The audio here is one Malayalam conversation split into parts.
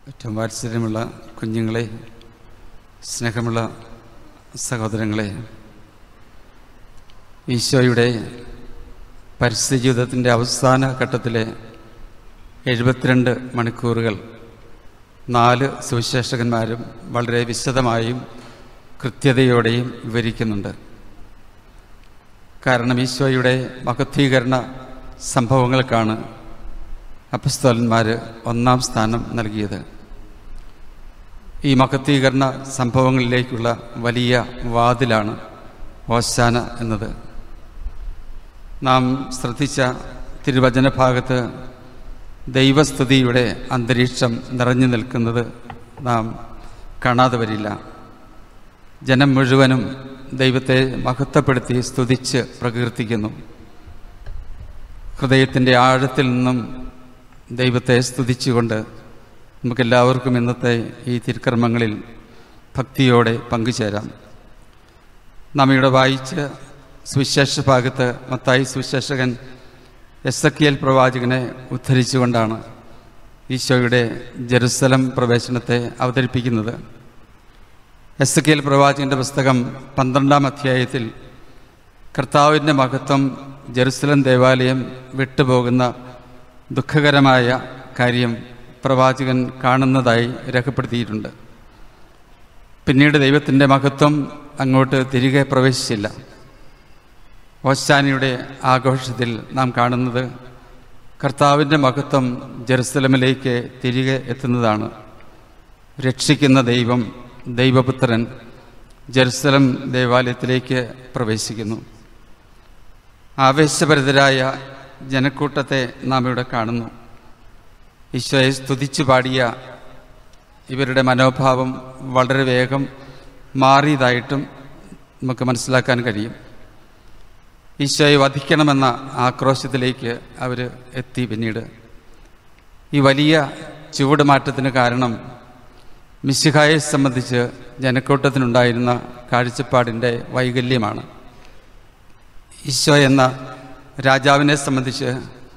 ഏറ്റവും വാത്സല്യമുള്ള കുഞ്ഞുങ്ങളെ സ്നേഹമുള്ള സഹോദരങ്ങളെ ഈശോയുടെ പരിസ്ഥിതി ജീവിതത്തിൻ്റെ അവസാന ഘട്ടത്തിലെ എഴുപത്തിരണ്ട് മണിക്കൂറുകൾ നാല് സുവിശേഷകന്മാരും വളരെ വിശദമായും കൃത്യതയോടെയും വിവരിക്കുന്നുണ്ട് കാരണം ഈശോയുടെ മഹത്വീകരണ സംഭവങ്ങൾക്കാണ് അപ്പസ്തോലന്മാർ ഒന്നാം സ്ഥാനം നൽകിയത് ഈ മഹത്വീകരണ സംഭവങ്ങളിലേക്കുള്ള വലിയ വാതിലാണ് ഓശാന എന്നത് നാം ശ്രദ്ധിച്ച തിരുവചന ഭാഗത്ത് ദൈവസ്തുതിയുടെ അന്തരീക്ഷം നിറഞ്ഞു നിൽക്കുന്നത് നാം കാണാതെ വരില്ല ജനം മുഴുവനും ദൈവത്തെ മഹത്വപ്പെടുത്തി സ്തുതിച്ച് പ്രകീർത്തിക്കുന്നു ഹൃദയത്തിൻ്റെ ആഴത്തിൽ നിന്നും ദൈവത്തെ സ്തുതിച്ചുകൊണ്ട് നമുക്കെല്ലാവർക്കും ഇന്നത്തെ ഈ തിരുക്കർമ്മങ്ങളിൽ ഭക്തിയോടെ പങ്കുചേരാം നാം ഇവിടെ വായിച്ച് സുവിശേഷ ഭാഗത്ത് മത്തായി സുവിശേഷകൻ എസ് എ എൽ പ്രവാചകനെ ഉദ്ധരിച്ചുകൊണ്ടാണ് ഈശോയുടെ ജെറുസലം പ്രവേശനത്തെ അവതരിപ്പിക്കുന്നത് എസ് കെ എൽ പ്രവാചകൻ്റെ പുസ്തകം പന്ത്രണ്ടാം അധ്യായത്തിൽ കർത്താവിൻ്റെ മഹത്വം ജെറുസലം ദേവാലയം വിട്ടുപോകുന്ന ദുഃഖകരമായ കാര്യം പ്രവാചകൻ കാണുന്നതായി രേഖപ്പെടുത്തിയിട്ടുണ്ട് പിന്നീട് ദൈവത്തിൻ്റെ മഹത്വം അങ്ങോട്ട് തിരികെ പ്രവേശിച്ചില്ല ഓശാനിയുടെ ആഘോഷത്തിൽ നാം കാണുന്നത് കർത്താവിൻ്റെ മഹത്വം ജെറുസലമിലേക്ക് തിരികെ എത്തുന്നതാണ് രക്ഷിക്കുന്ന ദൈവം ദൈവപുത്രൻ ജെറുസലം ദേവാലയത്തിലേക്ക് പ്രവേശിക്കുന്നു ആവേശഭരിതരായ ജനക്കൂട്ടത്തെ നാം ഇവിടെ കാണുന്നു ഈശോയെ സ്തുതിച്ചു പാടിയ ഇവരുടെ മനോഭാവം വളരെ വേഗം മാറിയതായിട്ടും നമുക്ക് മനസ്സിലാക്കാൻ കഴിയും ഈശോയെ വധിക്കണമെന്ന ആക്രോശത്തിലേക്ക് അവർ എത്തി പിന്നീട് ഈ വലിയ ചുവടുമാറ്റത്തിന് കാരണം മിശിഹായെ സംബന്ധിച്ച് ജനക്കൂട്ടത്തിനുണ്ടായിരുന്ന കാഴ്ചപ്പാടിൻ്റെ വൈകല്യമാണ് ഈശോ എന്ന രാജാവിനെ സംബന്ധിച്ച്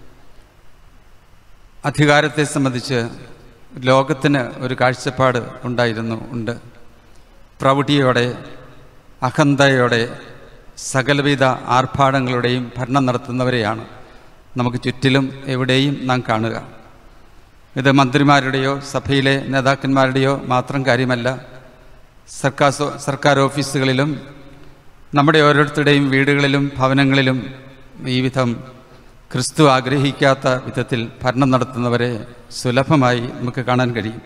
അധികാരത്തെ സംബന്ധിച്ച് ലോകത്തിന് ഒരു കാഴ്ചപ്പാട് ഉണ്ടായിരുന്നു ഉണ്ട് പ്രൗഢിയോടെ അഹന്തയോടെ സകലവിധ ആർഭാടങ്ങളുടെയും ഭരണം നടത്തുന്നവരെയാണ് നമുക്ക് ചുറ്റിലും എവിടെയും നാം കാണുക ഇത് മന്ത്രിമാരുടെയോ സഭയിലെ നേതാക്കന്മാരുടെയോ മാത്രം കാര്യമല്ല സർക്കാർ സർക്കാർ ഓഫീസുകളിലും നമ്മുടെ ഓരോരുത്തരുടെയും വീടുകളിലും ഭവനങ്ങളിലും ഈ വിധം ക്രിസ്തു ആഗ്രഹിക്കാത്ത വിധത്തിൽ ഭരണം നടത്തുന്നവരെ സുലഭമായി നമുക്ക് കാണാൻ കഴിയും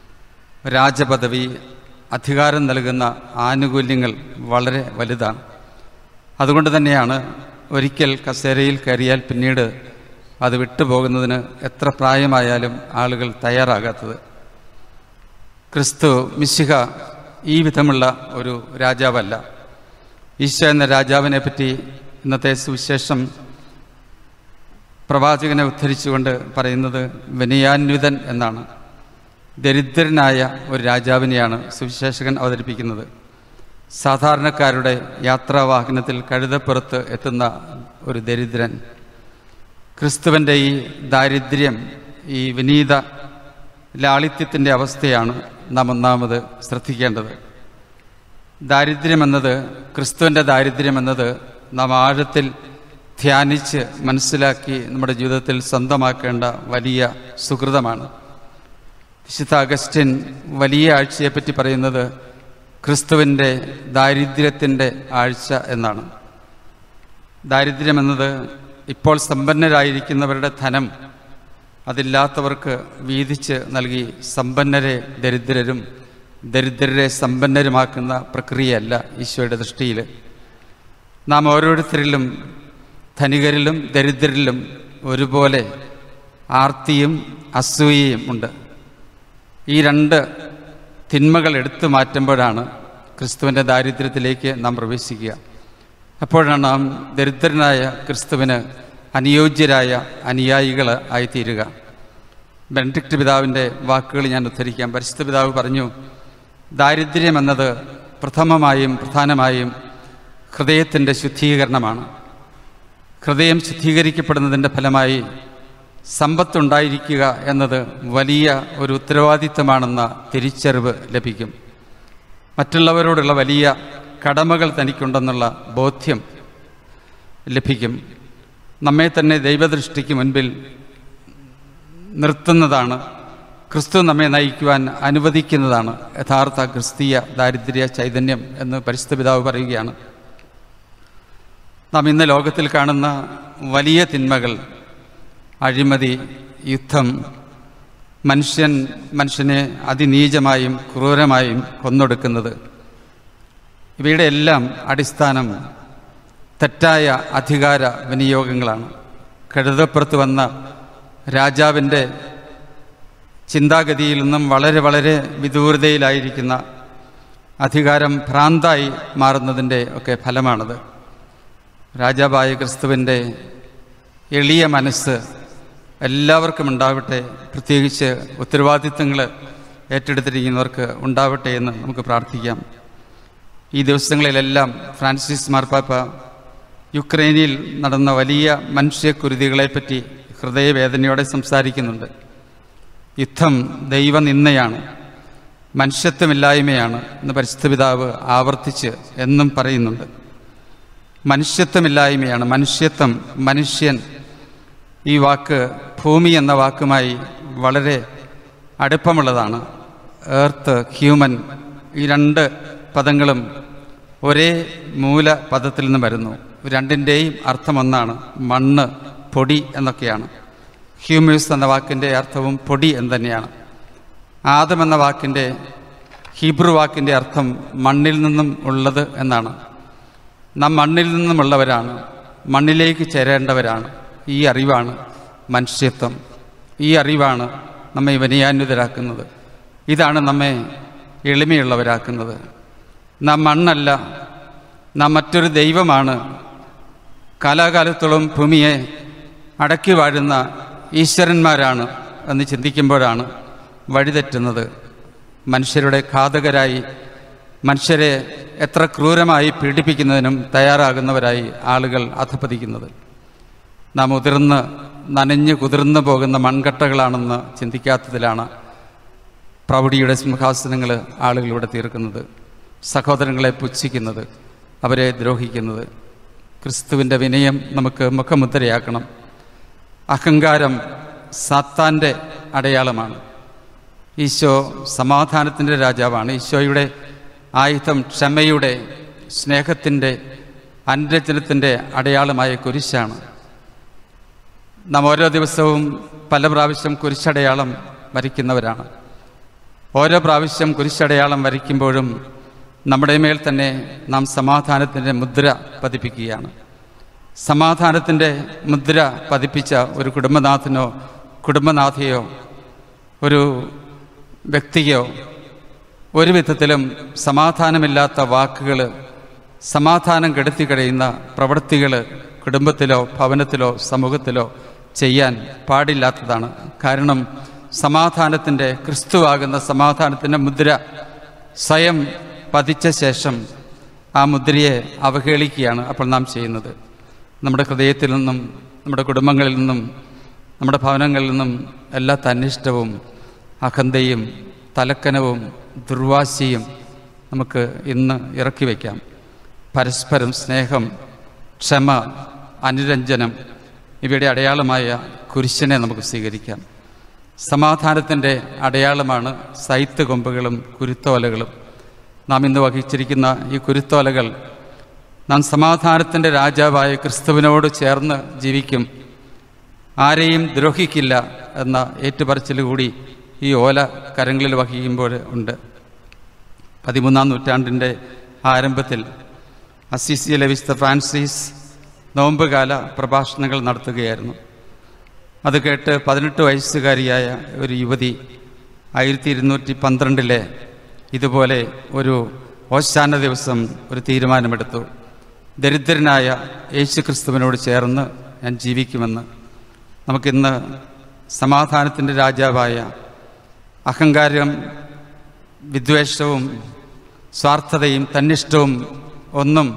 രാജപദവി അധികാരം നൽകുന്ന ആനുകൂല്യങ്ങൾ വളരെ വലുതാണ് അതുകൊണ്ട് തന്നെയാണ് ഒരിക്കൽ കസേരയിൽ കയറിയാൽ പിന്നീട് അത് വിട്ടുപോകുന്നതിന് എത്ര പ്രായമായാലും ആളുകൾ തയ്യാറാകാത്തത് ക്രിസ്തു മിശിഹ ഈ വിധമുള്ള ഒരു രാജാവല്ല ഈശോ എന്ന രാജാവിനെ പറ്റി ഇന്നത്തെ സുവിശേഷം പ്രവാചകനെ ഉദ്ധരിച്ചുകൊണ്ട് പറയുന്നത് വിനയാന്വിതൻ എന്നാണ് ദരിദ്രനായ ഒരു രാജാവിനെയാണ് സുവിശേഷകൻ അവതരിപ്പിക്കുന്നത് സാധാരണക്കാരുടെ യാത്രാവാഹനത്തിൽ കഴുതപ്പുറത്ത് എത്തുന്ന ഒരു ദരിദ്രൻ ക്രിസ്തുവിൻ്റെ ഈ ദാരിദ്ര്യം ഈ വിനീത ലാളിത്യത്തിൻ്റെ അവസ്ഥയാണ് നാം ഒന്നാമത് ശ്രദ്ധിക്കേണ്ടത് ദാരിദ്ര്യമെന്നത് ക്രിസ്തുവിൻ്റെ ദാരിദ്ര്യമെന്നത് നാം ആഴത്തിൽ ധ്യാനിച്ച് മനസ്സിലാക്കി നമ്മുടെ ജീവിതത്തിൽ സ്വന്തമാക്കേണ്ട വലിയ സുഹൃതമാണ് വിശുദ്ധ അഗസ്റ്റിൻ വലിയ ആഴ്ചയെപ്പറ്റി പറയുന്നത് ക്രിസ്തുവിൻ്റെ ദാരിദ്ര്യത്തിൻ്റെ ആഴ്ച എന്നാണ് ദാരിദ്ര്യമെന്നത് ഇപ്പോൾ സമ്പന്നരായിരിക്കുന്നവരുടെ ധനം അതില്ലാത്തവർക്ക് വീതിച്ച് നൽകി സമ്പന്നരെ ദരിദ്രരും ദരിദ്രരെ സമ്പന്നരുമാക്കുന്ന പ്രക്രിയയല്ല ഈശോയുടെ ദൃഷ്ടിയിൽ നാം ഓരോരുത്തരിലും ധനികരിലും ദരിദ്രരിലും ഒരുപോലെ ആർത്തിയും അസൂയയും ഉണ്ട് ഈ രണ്ട് തിന്മകൾ എടുത്തു മാറ്റുമ്പോഴാണ് ക്രിസ്തുവിൻ്റെ ദാരിദ്ര്യത്തിലേക്ക് നാം പ്രവേശിക്കുക അപ്പോഴാണ് നാം ദരിദ്രനായ ക്രിസ്തുവിന് അനുയോജ്യരായ അനുയായികൾ ആയിത്തീരുക ബെനഡിക്ട് പിതാവിൻ്റെ വാക്കുകൾ ഞാൻ ഉദ്ധരിക്കാം പരിശുദ്ധ പിതാവ് പറഞ്ഞു ദാരിദ്ര്യം എന്നത് പ്രഥമമായും പ്രധാനമായും ഹൃദയത്തിൻ്റെ ശുദ്ധീകരണമാണ് ഹൃദയം ശുദ്ധീകരിക്കപ്പെടുന്നതിൻ്റെ ഫലമായി സമ്പത്തുണ്ടായിരിക്കുക എന്നത് വലിയ ഒരു ഉത്തരവാദിത്തമാണെന്ന തിരിച്ചറിവ് ലഭിക്കും മറ്റുള്ളവരോടുള്ള വലിയ കടമകൾ തനിക്കുണ്ടെന്നുള്ള ബോധ്യം ലഭിക്കും നമ്മെ തന്നെ ദൈവദൃഷ്ടിക്ക് മുൻപിൽ നിർത്തുന്നതാണ് ക്രിസ്തു നമ്മെ നയിക്കുവാൻ അനുവദിക്കുന്നതാണ് യഥാർത്ഥ ക്രിസ്തീയ ദാരിദ്ര്യ ചൈതന്യം എന്ന് പരിശുദ്ധ പിതാവ് പറയുകയാണ് നാം ഇന്ന് ലോകത്തിൽ കാണുന്ന വലിയ തിന്മകൾ അഴിമതി യുദ്ധം മനുഷ്യൻ മനുഷ്യനെ അതിനീചമായും ക്രൂരമായും കൊന്നൊടുക്കുന്നത് ഇവയുടെ എല്ലാം അടിസ്ഥാനം തെറ്റായ അധികാര വിനിയോഗങ്ങളാണ് കഴുതപ്പുറത്ത് വന്ന രാജാവിൻ്റെ ചിന്താഗതിയിൽ നിന്നും വളരെ വളരെ വിദൂരതയിലായിരിക്കുന്ന അധികാരം ഭ്രാന്തായി മാറുന്നതിൻ്റെ ഒക്കെ ഫലമാണത് രാജാവായ ക്രിസ്തുവിൻ്റെ എളിയ മനസ്സ് എല്ലാവർക്കും ഉണ്ടാവട്ടെ പ്രത്യേകിച്ച് ഉത്തരവാദിത്തങ്ങൾ ഏറ്റെടുത്തിരിക്കുന്നവർക്ക് ഉണ്ടാവട്ടെ എന്ന് നമുക്ക് പ്രാർത്ഥിക്കാം ഈ ദിവസങ്ങളിലെല്ലാം ഫ്രാൻസിസ് മാർപ്പാപ്പ യുക്രൈനിൽ നടന്ന വലിയ മനുഷ്യക്കുരുതികളെപ്പറ്റി ഹൃദയവേദനയോടെ സംസാരിക്കുന്നുണ്ട് യുദ്ധം ദൈവനിന്ദയാണ് മനുഷ്യത്വമില്ലായ്മയാണ് എന്ന് പരിശുദ്ധ പിതാവ് ആവർത്തിച്ച് എന്നും പറയുന്നുണ്ട് മനുഷ്യത്വമില്ലായ്മയാണ് മനുഷ്യത്വം മനുഷ്യൻ ഈ വാക്ക് ഭൂമി എന്ന വാക്കുമായി വളരെ അടുപ്പമുള്ളതാണ് എർത്ത് ഹ്യൂമൻ ഈ രണ്ട് പദങ്ങളും ഒരേ മൂല പദത്തിൽ നിന്ന് വരുന്നു രണ്ടിൻ്റെയും അർത്ഥം ഒന്നാണ് മണ്ണ് പൊടി എന്നൊക്കെയാണ് ഹ്യൂമ്യൂസ് എന്ന വാക്കിൻ്റെ അർത്ഥവും പൊടി എന്ന് തന്നെയാണ് ആദം എന്ന വാക്കിൻ്റെ ഹീബ്രു വാക്കിൻ്റെ അർത്ഥം മണ്ണിൽ നിന്നും ഉള്ളത് എന്നാണ് നാം മണ്ണിൽ നിന്നുമുള്ളവരാണ് മണ്ണിലേക്ക് ചേരേണ്ടവരാണ് ഈ അറിവാണ് മനുഷ്യത്വം ഈ അറിവാണ് നമ്മെ വിനയാന്വിതരാക്കുന്നത് ഇതാണ് നമ്മെ എളിമയുള്ളവരാക്കുന്നത് നാം മണ്ണല്ല നാം മറ്റൊരു ദൈവമാണ് കാലാകാലത്തോളം ഭൂമിയെ അടക്കി വാഴുന്ന ഈശ്വരന്മാരാണ് എന്ന് ചിന്തിക്കുമ്പോഴാണ് വഴിതെറ്റുന്നത് മനുഷ്യരുടെ ഘാതകരായി മനുഷ്യരെ എത്ര ക്രൂരമായി പീഡിപ്പിക്കുന്നതിനും തയ്യാറാകുന്നവരായി ആളുകൾ അധപ്പതിക്കുന്നത് നാം ഉതിർന്ന് നനഞ്ഞു കുതിർന്നു പോകുന്ന മൺകട്ടകളാണെന്ന് ചിന്തിക്കാത്തതിലാണ് പ്രൗഢിയുടെ സിംഹാസനങ്ങൾ ആളുകളിവിടെ തീർക്കുന്നത് സഹോദരങ്ങളെ പുച്ഛിക്കുന്നത് അവരെ ദ്രോഹിക്കുന്നത് ക്രിസ്തുവിൻ്റെ വിനയം നമുക്ക് മുഖമുദ്രയാക്കണം അഹങ്കാരം സാത്താൻ്റെ അടയാളമാണ് ഈശോ സമാധാനത്തിൻ്റെ രാജാവാണ് ഈശോയുടെ ആയുധം ക്ഷമയുടെ സ്നേഹത്തിൻ്റെ അനുരചനത്തിൻ്റെ അടയാളമായ കുരിശാണ് നാം ഓരോ ദിവസവും പല പ്രാവശ്യം കുരിശടയാളം വരയ്ക്കുന്നവരാണ് ഓരോ പ്രാവശ്യം കുരിശടയാളം വരയ്ക്കുമ്പോഴും നമ്മുടെ മേൽ തന്നെ നാം സമാധാനത്തിൻ്റെ മുദ്ര പതിപ്പിക്കുകയാണ് സമാധാനത്തിൻ്റെ മുദ്ര പതിപ്പിച്ച ഒരു കുടുംബനാഥനോ കുടുംബനാഥയോ ഒരു വ്യക്തിയോ ഒരു വിധത്തിലും സമാധാനമില്ലാത്ത വാക്കുകൾ സമാധാനം കെടുത്തി കഴിയുന്ന പ്രവൃത്തികൾ കുടുംബത്തിലോ ഭവനത്തിലോ സമൂഹത്തിലോ ചെയ്യാൻ പാടില്ലാത്തതാണ് കാരണം സമാധാനത്തിൻ്റെ ക്രിസ്തുവാകുന്ന സമാധാനത്തിൻ്റെ മുദ്ര സ്വയം പതിച്ച ശേഷം ആ മുദ്രയെ അവഹേളിക്കുകയാണ് അപ്പോൾ നാം ചെയ്യുന്നത് നമ്മുടെ ഹൃദയത്തിൽ നിന്നും നമ്മുടെ കുടുംബങ്ങളിൽ നിന്നും നമ്മുടെ ഭവനങ്ങളിൽ നിന്നും എല്ലാ തന്നിഷ്ടവും അഹന്തയും തലക്കനവും ദുർവാശിയും നമുക്ക് ഇന്ന് ഇറക്കി വയ്ക്കാം പരസ്പരം സ്നേഹം ക്ഷമ അനുരഞ്ജനം ഇവയുടെ അടയാളമായ കുരിശനെ നമുക്ക് സ്വീകരിക്കാം സമാധാനത്തിൻ്റെ അടയാളമാണ് സൈത്ത് കൊമ്പുകളും കുരുത്തോലകളും നാം ഇന്ന് വഹിച്ചിരിക്കുന്ന ഈ കുരുത്തോലകൾ നാം സമാധാനത്തിൻ്റെ രാജാവായ ക്രിസ്തുവിനോട് ചേർന്ന് ജീവിക്കും ആരെയും ദ്രോഹിക്കില്ല എന്ന ഏറ്റുപറച്ചിൽ കൂടി ഈ ഓല കരങ്ങളിൽ വഹിക്കുമ്പോൾ ഉണ്ട് പതിമൂന്നാം നൂറ്റാണ്ടിൻ്റെ ആരംഭത്തിൽ അസിസിയിലെ വിശുദ്ധ ഫ്രാൻസിസ് നോമ്പുകാല പ്രഭാഷണങ്ങൾ നടത്തുകയായിരുന്നു അത് കേട്ട് പതിനെട്ട് വയസ്സുകാരിയായ ഒരു യുവതി ആയിരത്തി ഇരുന്നൂറ്റി പന്ത്രണ്ടിലെ ഇതുപോലെ ഒരു ഓശാന ദിവസം ഒരു തീരുമാനമെടുത്തു ദരിദ്രനായ യേശു ക്രിസ്തുവിനോട് ചേർന്ന് ഞാൻ ജീവിക്കുമെന്ന് നമുക്കിന്ന് സമാധാനത്തിൻ്റെ രാജാവായ അഹങ്കാരം വിദ്വേഷവും സ്വാർത്ഥതയും തന്നിഷ്ടവും ഒന്നും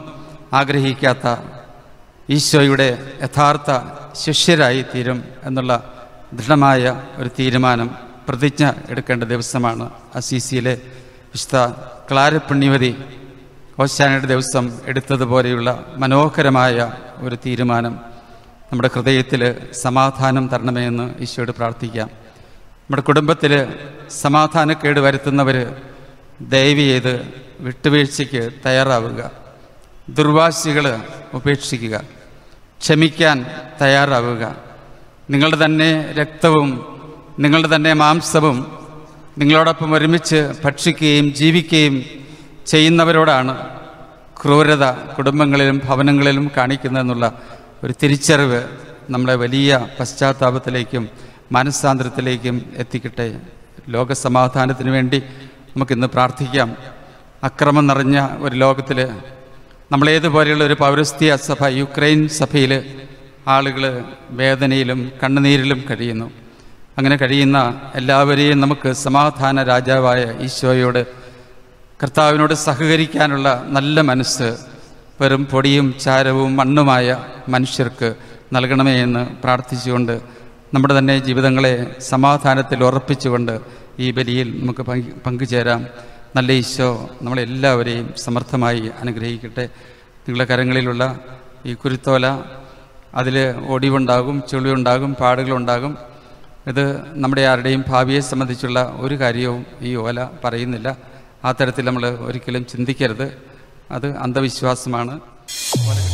ആഗ്രഹിക്കാത്ത ഈശോയുടെ യഥാർത്ഥ ശിഷ്യരായി തീരും എന്നുള്ള ദൃഢമായ ഒരു തീരുമാനം പ്രതിജ്ഞ എടുക്കേണ്ട ദിവസമാണ് അസീസിയിലെ വിശുദ്ധ ക്ലാരപ്പുണ്യവതി ഓശാനയുടെ ദിവസം എടുത്തതുപോലെയുള്ള മനോഹരമായ ഒരു തീരുമാനം നമ്മുടെ ഹൃദയത്തിൽ സമാധാനം തരണമേ എന്ന് ഈശോയോട് പ്രാർത്ഥിക്കാം നമ്മുടെ കുടുംബത്തിൽ സമാധാനക്കേട് വരുത്തുന്നവർ ദയവ് ചെയ്ത് വിട്ടുവീഴ്ചയ്ക്ക് തയ്യാറാവുക ദുർവാശികൾ ഉപേക്ഷിക്കുക ക്ഷമിക്കാൻ തയ്യാറാവുക നിങ്ങളുടെ തന്നെ രക്തവും നിങ്ങളുടെ തന്നെ മാംസവും നിങ്ങളോടൊപ്പം ഒരുമിച്ച് ഭക്ഷിക്കുകയും ജീവിക്കുകയും ചെയ്യുന്നവരോടാണ് ക്രൂരത കുടുംബങ്ങളിലും ഭവനങ്ങളിലും കാണിക്കുന്നതെന്നുള്ള ഒരു തിരിച്ചറിവ് നമ്മളെ വലിയ പശ്ചാത്താപത്തിലേക്കും മനസ്സാന്തരത്തിലേക്കും എത്തിക്കട്ടെ ലോകസമാധാനത്തിന് വേണ്ടി നമുക്കിന്ന് പ്രാർത്ഥിക്കാം അക്രമം നിറഞ്ഞ ഒരു ലോകത്തിൽ നമ്മളേതുപോലെയുള്ള ഒരു പൗരസ്ത്യ സഭ യുക്രൈൻ സഭയിൽ ആളുകൾ വേദനയിലും കണ്ണുനീരിലും കഴിയുന്നു അങ്ങനെ കഴിയുന്ന എല്ലാവരെയും നമുക്ക് സമാധാന രാജാവായ ഈശോയോട് കർത്താവിനോട് സഹകരിക്കാനുള്ള നല്ല മനസ്സ് വെറും പൊടിയും ചാരവും മണ്ണുമായ മനുഷ്യർക്ക് നൽകണമേ എന്ന് പ്രാർത്ഥിച്ചുകൊണ്ട് നമ്മുടെ തന്നെ ജീവിതങ്ങളെ സമാധാനത്തിൽ ഉറപ്പിച്ചുകൊണ്ട് ഈ ബലിയിൽ നമുക്ക് പങ്ക് പങ്കുചേരാം നല്ല ഈശോ നമ്മളെല്ലാവരെയും സമർത്ഥമായി അനുഗ്രഹിക്കട്ടെ നിങ്ങളുടെ കരങ്ങളിലുള്ള ഈ കുരുത്തോല അതിൽ ഒടിവുണ്ടാകും ചുളിവുണ്ടാകും പാടുകളുണ്ടാകും ഇത് നമ്മുടെ ആരുടെയും ഭാവിയെ സംബന്ധിച്ചുള്ള ഒരു കാര്യവും ഈ ഓല പറയുന്നില്ല ആ തരത്തിൽ നമ്മൾ ഒരിക്കലും ചിന്തിക്കരുത് അത് അന്ധവിശ്വാസമാണ്